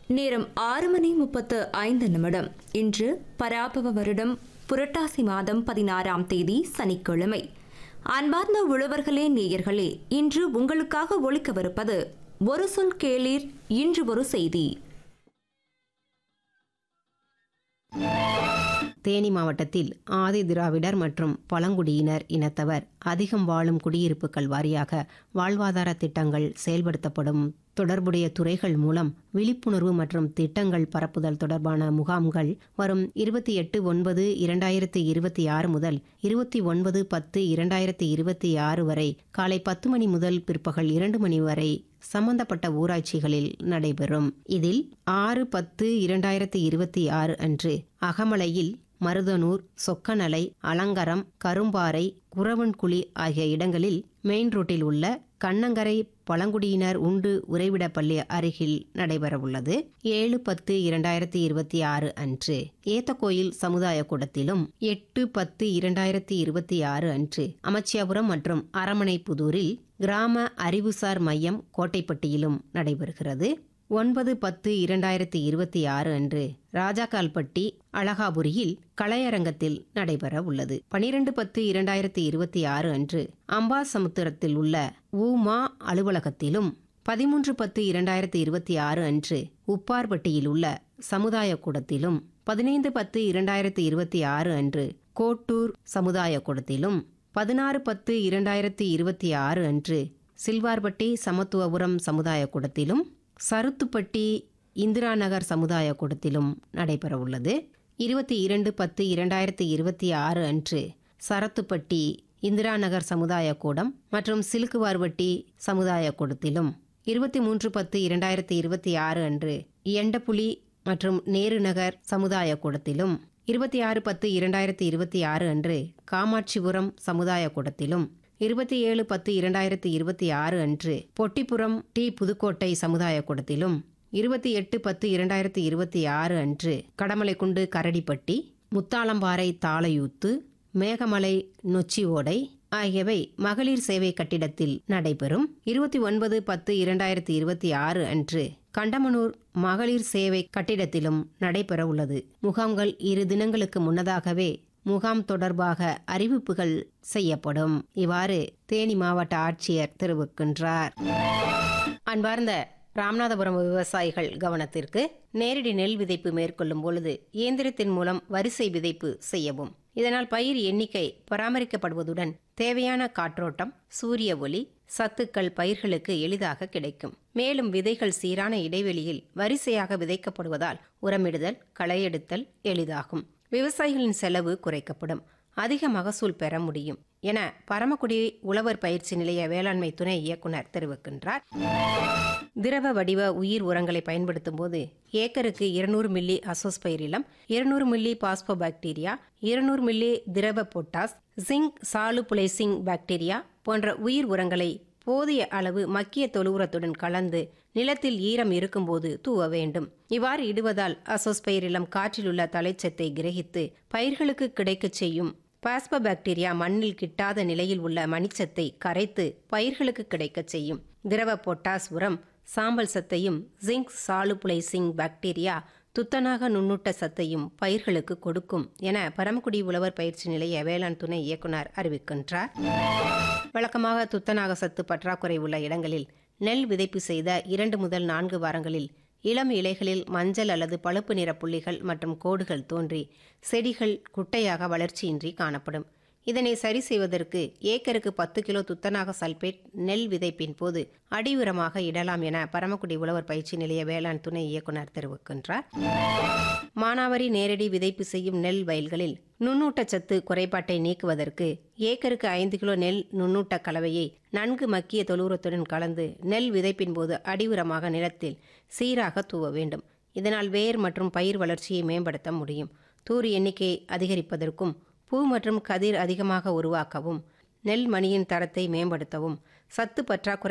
நேரம் ஆறு மணி முப்பத்து ஐந்து நிமிடம் இன்று பராபவ வருடம் புரட்டாசி மாதம் பதினாறாம் தேதி சனிக்கிழமை அன்பார்ந்த உழவர்களே நேயர்களே இன்று உங்களுக்காக ஒழிக்கவிருப்பது ஒரு சொல் கேளீர் இன்று ஒரு செய்தி தேனி மாவட்டத்தில் ஆதி திராவிடர் மற்றும் பழங்குடியினர் இனத்தவர் அதிகம் வாழும் குடியிருப்புகள் வாரியாக வாழ்வாதார திட்டங்கள் செயல்படுத்தப்படும் தொடர்புடைய துறைகள் மூலம் விழிப்புணர்வு மற்றும் திட்டங்கள் பரப்புதல் தொடர்பான முகாம்கள் வரும் இருபத்தி எட்டு ஒன்பது இரண்டாயிரத்தி இருபத்தி ஆறு முதல் இருபத்தி ஒன்பது பத்து இரண்டாயிரத்தி இருபத்தி ஆறு வரை காலை பத்து மணி முதல் பிற்பகல் இரண்டு மணி வரை சம்பந்தப்பட்ட ஊராட்சிகளில் நடைபெறும் இதில் ஆறு பத்து இரண்டாயிரத்தி இருபத்தி ஆறு அன்று அகமலையில் மருதனூர் சொக்கநலை அலங்கரம் கரும்பாறை குறவன்குழி ஆகிய இடங்களில் மெயின் ரோட்டில் உள்ள கண்ணங்கரை பழங்குடியினர் உண்டு உறைவிட பள்ளி அருகில் நடைபெறவுள்ளது ஏழு பத்து இரண்டாயிரத்தி இருபத்தி ஆறு அன்று ஏத்தக்கோயில் சமுதாய கூடத்திலும் எட்டு பத்து இரண்டாயிரத்தி இருபத்தி ஆறு அன்று அமைச்சியாபுரம் மற்றும் அரமனைப்புதூரில் கிராம அறிவுசார் மையம் கோட்டைப்பட்டியிலும் நடைபெறுகிறது ஒன்பது பத்து இரண்டாயிரத்தி இருபத்தி ஆறு அன்று ராஜாக்கால்பட்டி அழகாபுரியில் கலையரங்கத்தில் நடைபெற உள்ளது பனிரெண்டு பத்து இரண்டாயிரத்தி இருபத்தி ஆறு அன்று அம்பாசமுத்திரத்தில் உள்ள ஊமா அலுவலகத்திலும் பதிமூன்று பத்து இரண்டாயிரத்தி இருபத்தி ஆறு அன்று உப்பார்பட்டியில் உள்ள சமுதாய கூடத்திலும் பதினைந்து பத்து இரண்டாயிரத்தி இருபத்தி ஆறு அன்று கோட்டூர் சமுதாய கூடத்திலும் பதினாறு பத்து இரண்டாயிரத்தி இருபத்தி ஆறு அன்று சில்வார்பட்டி சமத்துவபுரம் சமுதாய கூடத்திலும் சருத்துப்பட்டி இந்திரா நகர் சமுதாய கூடத்திலும் நடைபெறவுள்ளது இருபத்தி இரண்டு பத்து இரண்டாயிரத்தி இருபத்தி ஆறு அன்று சரத்துப்பட்டி இந்திரா நகர் சமுதாய கூடம் மற்றும் சிலுக்குவார்வட்டி சமுதாய கூடத்திலும் இருபத்தி மூன்று பத்து இரண்டாயிரத்தி இருபத்தி ஆறு அன்று எண்டப்புலி மற்றும் நேரு நகர் சமுதாய கூடத்திலும் இருபத்தி ஆறு பத்து இரண்டாயிரத்தி இருபத்தி ஆறு அன்று காமாட்சிபுரம் சமுதாய கூடத்திலும் இருபத்தி ஏழு பத்து இரண்டாயிரத்தி இருபத்தி ஆறு அன்று பொட்டிப்புறம் டி புதுக்கோட்டை சமுதாய கூடத்திலும் இருபத்தி எட்டு பத்து இரண்டாயிரத்தி இருபத்தி ஆறு அன்று கடமலைக்குண்டு கரடிப்பட்டி முத்தாளம்பாறை தாளையூத்து மேகமலை நொச்சி ஓடை ஆகியவை மகளிர் சேவை கட்டிடத்தில் நடைபெறும் இருபத்தி ஒன்பது பத்து இரண்டாயிரத்தி இருபத்தி ஆறு அன்று கண்டமனூர் மகளிர் சேவை கட்டிடத்திலும் நடைபெற உள்ளது முகாம்கள் இரு தினங்களுக்கு முன்னதாகவே முகாம் தொடர்பாக அறிவிப்புகள் செய்யப்படும் இவ்வாறு தேனி மாவட்ட ஆட்சியர் தெரிவிக்கின்றார் அன்பார்ந்த ராமநாதபுரம் விவசாயிகள் கவனத்திற்கு நேரடி நெல் விதைப்பு மேற்கொள்ளும் பொழுது இயந்திரத்தின் மூலம் வரிசை விதைப்பு செய்யவும் இதனால் பயிர் எண்ணிக்கை பராமரிக்கப்படுவதுடன் தேவையான காற்றோட்டம் சூரிய ஒளி சத்துக்கள் பயிர்களுக்கு எளிதாக கிடைக்கும் மேலும் விதைகள் சீரான இடைவெளியில் வரிசையாக விதைக்கப்படுவதால் உரமிடுதல் களையெடுத்தல் எளிதாகும் விவசாயிகளின் செலவு குறைக்கப்படும் அதிக மகசூல் பெற முடியும் என பரமக்குடி உழவர் பயிற்சி நிலைய வேளாண்மை துணை இயக்குனர் தெரிவிக்கின்றார் திரவ வடிவ உயிர் உரங்களை பயன்படுத்தும் போது ஏக்கருக்கு இருநூறு மில்லி அசோஸ்பைரிலம் இருநூறு மில்லி பாஸ்போபாக்டீரியா இருநூறு மில்லி திரவ பொட்டாஸ் ஜிங்க் சாலுபுலைசிங் பாக்டீரியா போன்ற உயிர் உரங்களை போதிய அளவு மக்கிய தொழுவுரத்துடன் கலந்து நிலத்தில் ஈரம் இருக்கும்போது தூவ வேண்டும் இவ்வாறு இடுவதால் அசோஸ்பைரிலம் காற்றிலுள்ள தலைச்சத்தை கிரகித்து பயிர்களுக்கு கிடைக்கச் செய்யும் பாஸ்பபாக்டீரியா மண்ணில் கிட்டாத நிலையில் உள்ள மணிச்சத்தை கரைத்து பயிர்களுக்கு கிடைக்கச் செய்யும் திரவ பொட்டாஸ் உரம் சாம்பல் சத்தையும் ஜிங்க் சாலுபுலைசிங் பாக்டீரியா துத்தநாக நுண்ணூட்ட சத்தையும் பயிர்களுக்கு கொடுக்கும் என பரமக்குடி உழவர் பயிற்சி நிலைய வேளாண் துணை இயக்குனர் அறிவிக்கின்றார் வழக்கமாக துத்தநாக சத்து பற்றாக்குறை உள்ள இடங்களில் நெல் விதைப்பு செய்த இரண்டு முதல் நான்கு வாரங்களில் இளம் இலைகளில் மஞ்சள் அல்லது பழுப்பு நிற புள்ளிகள் மற்றும் கோடுகள் தோன்றி செடிகள் குட்டையாக வளர்ச்சியின்றி காணப்படும் இதனை சரி செய்வதற்கு ஏக்கருக்கு பத்து கிலோ துத்தநாக சல்பேட் நெல் விதைப்பின் போது அடி உரமாக இடலாம் என பரமக்குடி உழவர் பயிற்சி நிலைய வேளாண் துணை இயக்குனர் தெரிவிக்கின்றார் மானாவரி நேரடி விதைப்பு செய்யும் நெல் வயல்களில் நுண்ணூட்டச்சத்து குறைபாட்டை நீக்குவதற்கு ஏக்கருக்கு ஐந்து கிலோ நெல் நுண்ணூட்ட கலவையை நன்கு மக்கிய தொழுவுரத்துடன் கலந்து நெல் விதைப்பின் போது அடி உரமாக நிலத்தில் சீராக தூவ வேண்டும் இதனால் வேர் மற்றும் பயிர் வளர்ச்சியை மேம்படுத்த முடியும் தூர் எண்ணிக்கை அதிகரிப்பதற்கும் பூ மற்றும் கதிர் அதிகமாக உருவாக்கவும் நெல் மணியின் தரத்தை மேம்படுத்தவும் சத்து பற்றாக்குறை